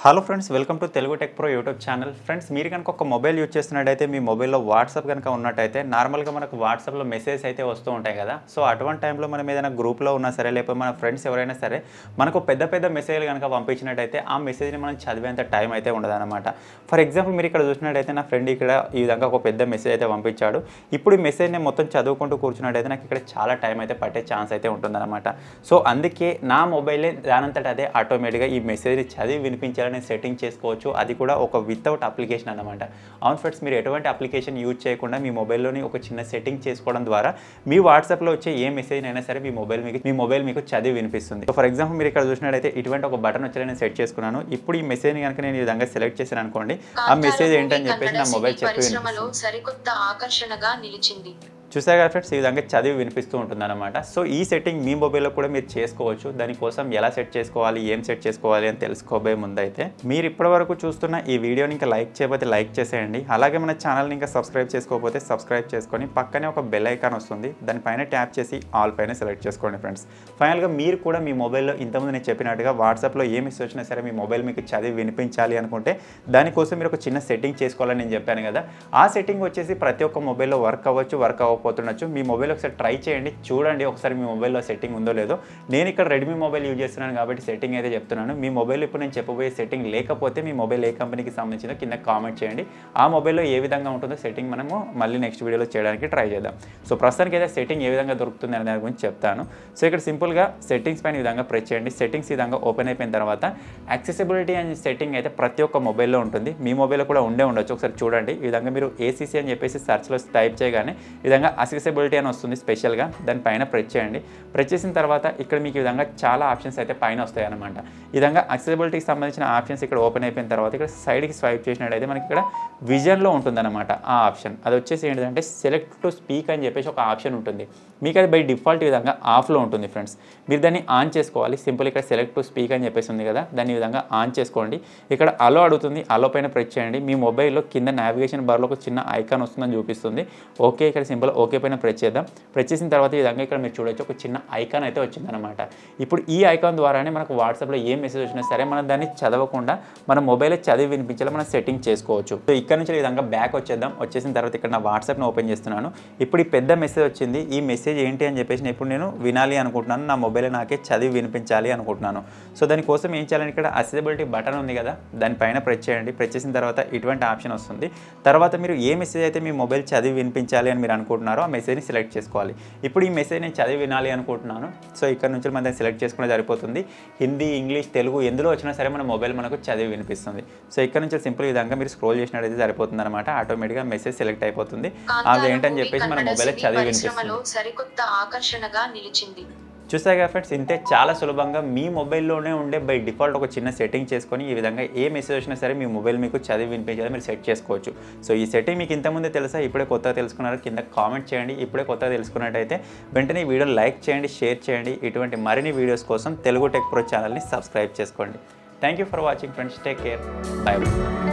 hello friends welcome to Telugu tech pro YouTube channel friends మీరు కనుక ఒక మొబైల్ యూజ్ చేస్తున్నట్టయితే మీ మొబైల్లో వాట్సాప్ కనుక ఉన్నట్టయితే నార్మల్గా మనకు వాట్సాప్లో మెసేజ్ అయితే వస్తూ ఉంటాయి కదా సో అటువంటి టైంలో మనం ఏదైనా గ్రూప్లో ఉన్నా సరే లేకపోతే మన ఫ్రెండ్స్ ఎవరైనా సరే మనకు పెద్ద పెద్ద మెసేజ్లు కనుక పంపించినట్టయితే ఆ మెసేజ్ని మనం చదివేంత టైం అయితే ఉండదన్నమాట ఫర్ ఎగ్జాంపుల్ మీరు ఇక్కడ చూసినట్టయితే నా ఫ్రెండ్ ఇక్కడ ఈ విధంగా ఒక పెద్ద మెసేజ్ అయితే పంపించాడు ఇప్పుడు ఈ మెసేజ్ని మొత్తం చదువుకుంటూ కూర్చున్నట్టయితే నాకు ఇక్కడ చాలా టైం అయితే పట్టే ఛాన్స్ అయితే ఉంటుందన్నమాట సో అందుకే నా మొబైలే దానంతట అదే ఆటోమేటిక్గా ఈ మెసేజ్ని చదివి వినిపించాలని సెట్టింగ్ చేసుకోవచ్చు అది కూడా ఒక వితౌట్ అప్లికేషన్ అనమాట అవును ఫ్రెండ్స్ మీరు ఎటువంటి అప్లికేషన్ యూజ్ చేయకుండా మీ మొబైల్లోని ఒక చిన్న సెట్టింగ్ చేసుకోవడం ద్వారా మీ వాట్సాప్లో వచ్చే ఏ మెసేజ్ అయినా సరే మీ మొబైల్ మీకు మీ మొబైల్ మీకు చదివి వినిపిస్తుంది ఫర్ ఎగ్జాంపుల్ మీరు ఇక్కడ చూసినట్టయితే ఇటువంటి ఒక బటన్ వచ్చి నేను సెట్ చేసుకున్నాను ఇప్పుడు ఈ మెసేజ్ని కనుక నేను ఈ విధంగా సెలెక్ట్ చేశాను అనుకోండి ఆ మెసేజ్ ఏంటని చెప్పేసి నా మొబైల్ చెప్పి పరిశ్రమలో వినిపిస్తుంది సరికొత్త ఆకర్షణగా నిలిచింది చూసారు కదా ఫ్రెండ్స్ ఈ విధంగా చదివి వినిపిస్తూ ఉంటుందన్నమాట సో ఈ సెట్టింగ్ మీ మొబైల్లో కూడా మీరు చేసుకోవచ్చు దానికోసం ఎలా సెట్ చేసుకోవాలి ఏం సెట్ చేసుకోవాలి అని తెలుసుకోబోయే ముందైతే మీరు ఇప్పటివరకు చూస్తున్న ఈ వీడియోని ఇంకా లైక్ చేయకపోతే లైక్ చేసేయండి అలాగే మన ఛానల్ని ఇంకా సబ్స్క్రైబ్ చేసుకోకపోతే సబ్స్క్రైబ్ చేసుకొని పక్కనే ఒక బెల్ ఐకాన్ వస్తుంది దానిపైన ట్యాప్ చేసి ఆల్ పైన సెలెక్ట్ చేసుకోండి ఫ్రెండ్స్ ఫైనల్గా మీరు కూడా మీ మొబైల్లో ఇంతకుముందు నేను చెప్పినట్టుగా వాట్సాప్లో ఏ మెసేజ్ వచ్చినా సరే మీ మొబైల్ మీకు చదివి వినిపించాలి అనుకుంటే దానికోసం మీరు ఒక చిన్న సెట్టింగ్ చేసుకోవాలని నేను చెప్పాను కదా ఆ సెట్టింగ్ వచ్చేసి ప్రతి ఒక్క మొబైల్లో వర్క్ అవ్వచ్చు వర్క్ అవ్వకపోతుండొచ్చు మీ మొబైల్ ఒకసారి ట్రై చేయండి చూడండి ఒకసారి మీ మొబైల్లో సెట్టింగ్ ఉందో లేదో నేను ఇక్కడ రెడ్మీ మొబైల్ యూజ్ చేస్తున్నాను కాబట్టి సెట్టింగ్ అయితే చెప్తున్నాను మీ మొబైల్ ఇప్పుడు నేను చెప్పబోయే సెట్టింగ్ లేకపోతే మీ మొబైల్ ఏ కంపెనీకి సంబంధించిందో కింద కామెంట్ చేయండి ఆ మొబైల్లో ఏ విధంగా ఉంటుందో సెట్టింగ్ మనము మళ్ళీ నెక్స్ట్ వీడియోలో చేయడానికి ట్రై చేద్దాం సో ప్రస్తుతానికి అయితే సెట్టింగ్ ఏ విధంగా దొరుకుతుంది అనే దాని గురించి చెప్తాను సో ఇక్కడ సింపుల్గా సెట్టింగ్స్ పైన ఈ విధంగా ప్రెస్ చేయండి సెట్టింగ్స్ ఈ విధంగా ఓపెన్ అయిపోయిన తర్వాత యాక్సెసిబిలిటీ అనే సెట్టింగ్ అయితే ప్రతి ఒక్క మొబైల్లో ఉంటుంది మీ మొబైల్లో కూడా ఉండే ఉండొచ్చు ఒకసారి చూడండి ఈ విధంగా మీరు ఏసీసీ అని చెప్పేసి సెర్చ్లో టైప్ చేయగానే ఈ విధంగా అక్సెసిబిలిటీ అని వస్తుంది స్పెషల్గా దానిపైన ప్రెస్ చేయండి ప్రెస్ చేసిన తర్వాత ఇక్కడ మీకు ఈ విధంగా చాలా ఆప్షన్స్ అయితే పైన వస్తాయి అనమాట ఈ విధంగా అక్సెసిబిలిటీకి సంబంధించిన ఆప్షన్స్ ఇక్కడ ఓపెన్ అయిపోయిన తర్వాత ఇక్కడ సైడ్కి స్వైప్ చేసినట్టయితే మనకి ఇక్కడ విజన్లో ఉంటుందన్నమాట ఆ ఆప్షన్ అది వచ్చేసి ఏంటంటే సెలెక్ట్ టు స్పీక్ అని చెప్పేసి ఒక ఆప్షన్ ఉంటుంది మీకు అది బై డిఫాల్ట్ ఈ విధంగా ఆఫ్లో ఉంటుంది ఫ్రెండ్స్ మీరు దాన్ని ఆన్ చేసుకోవాలి సింపుల్ ఇక్కడ సెలెక్ట్ టు స్పీక్ అని చెప్పేసి ఉంది కదా దాన్ని ఈ విధంగా ఆన్ చేసుకోండి ఇక్కడ అలో అడుగుతుంది అలో పైన ప్రెస్ చేయండి మీ మొబైల్లో కింద నావిగేషన్ బార్లో ఒక చిన్న ఐకాన్ వస్తుందని చూపిస్తుంది ఓకే ఇక్కడ సింపుల్ ఓకే పైన ప్రెస్ చేద్దాం ప్రెస్ చేసిన తర్వాత ఈ విధంగా ఇక్కడ మీరు చూడొచ్చు ఒక చిన్న ఐకాన్ అయితే వచ్చిందనమాట ఇప్పుడు ఈ ఐకాన్ ద్వారానే మనకు వాట్సాప్లో ఏ మెసేజ్ వచ్చినా సరే మనం దాన్ని చదవకుండా మన మొబైల్లో చదివి వినిపించేలా మనం సెట్టింగ్ చేసుకోవచ్చు సో ఇక్కడ నుంచి ఈ విధంగా బ్యాక్ వచ్చేద్దాం వచ్చేసిన తర్వాత ఇక్కడ నా వాట్సాప్ని ఓపెన్ చేస్తున్నాను ఇప్పుడు ఈ పెద్ద మెసేజ్ వచ్చింది ఈ మెసేజ్ ఏంటి అని చెప్పేసి నేను ఇప్పుడు నేను వినాలి అనుకుంటున్నాను నా మొబైల్ నాకే చదివి వినిపించాలి అనుకుంటున్నాను సో దానికోసం ఏం చేయాలని ఇక్కడ అసెసిబిలిటీ బటన్ ఉంది కదా దానిపైన ప్రెస్ చేయండి ప్రెస్ చేసిన తర్వాత ఇటువంటి ఆప్షన్ వస్తుంది తర్వాత మీరు ఏ మెసేజ్ అయితే మీ మొబైల్ చదివి వినిపించాలి అని మీరు అనుకుంటున్నారో ఆ మెసేజ్ని సెలెక్ట్ చేసుకోవాలి ఇప్పుడు ఈ మెసేజ్ నేను చదివి వినాలి అనుకుంటున్నాను సో ఇక్కడ నుంచి మనం దాన్ని సెలెక్ట్ చేసుకునే సరిపోతుంది హిందీ ఇంగ్లీష్ తెలుగు ఎందులో వచ్చినా సరే మన మొబైల్ మనకు చదివి వినిపిస్తుంది సో ఇక్కడ నుంచి సింపుల్ విధంగా మీరు స్క్రోల్ చేసినట్టయితే సరిపోతుంది అనమాట ఆటోమేటిక్గా మెసేజ్ సెలెక్ట్ అయిపోతుంది అది ఏంటని చెప్పేసి మన మొబైల్ చదివి వినిపిస్తుంది పరిశ్రమలో సరికొత్త ఆకర్షణగా నిలిచింది చూసాగా ఫ్రెండ్స్ ఇంతే చాలా సులభంగా మీ మొబైల్లోనే ఉండే బై డిఫాల్ట్ ఒక చిన్న సెట్టింగ్ చేసుకొని ఈ విధంగా ఏ మెసేజ్ వచ్చినా సరే మీ మొబైల్ మీకు చదివి వినిపించేలా మీరు సెట్ చేసుకోవచ్చు సో ఈ సెట్టింగ్ మీకు ఇంతకుముందే తెలుసా ఇప్పుడే కొత్తగా తెలుసుకున్నారు కింద కామెంట్ చేయండి ఇప్పుడే కొత్తగా తెలుసుకున్నట్టయితే వెంటనే ఈ వీడియో లైక్ చేయండి షేర్ చేయండి ఇటువంటి మరిన్ని వీడియోస్ కోసం తెలుగు టెక్ ప్రో ఛానల్ని సబ్స్క్రైబ్ చేసుకోండి thank you for watching friends take care bye by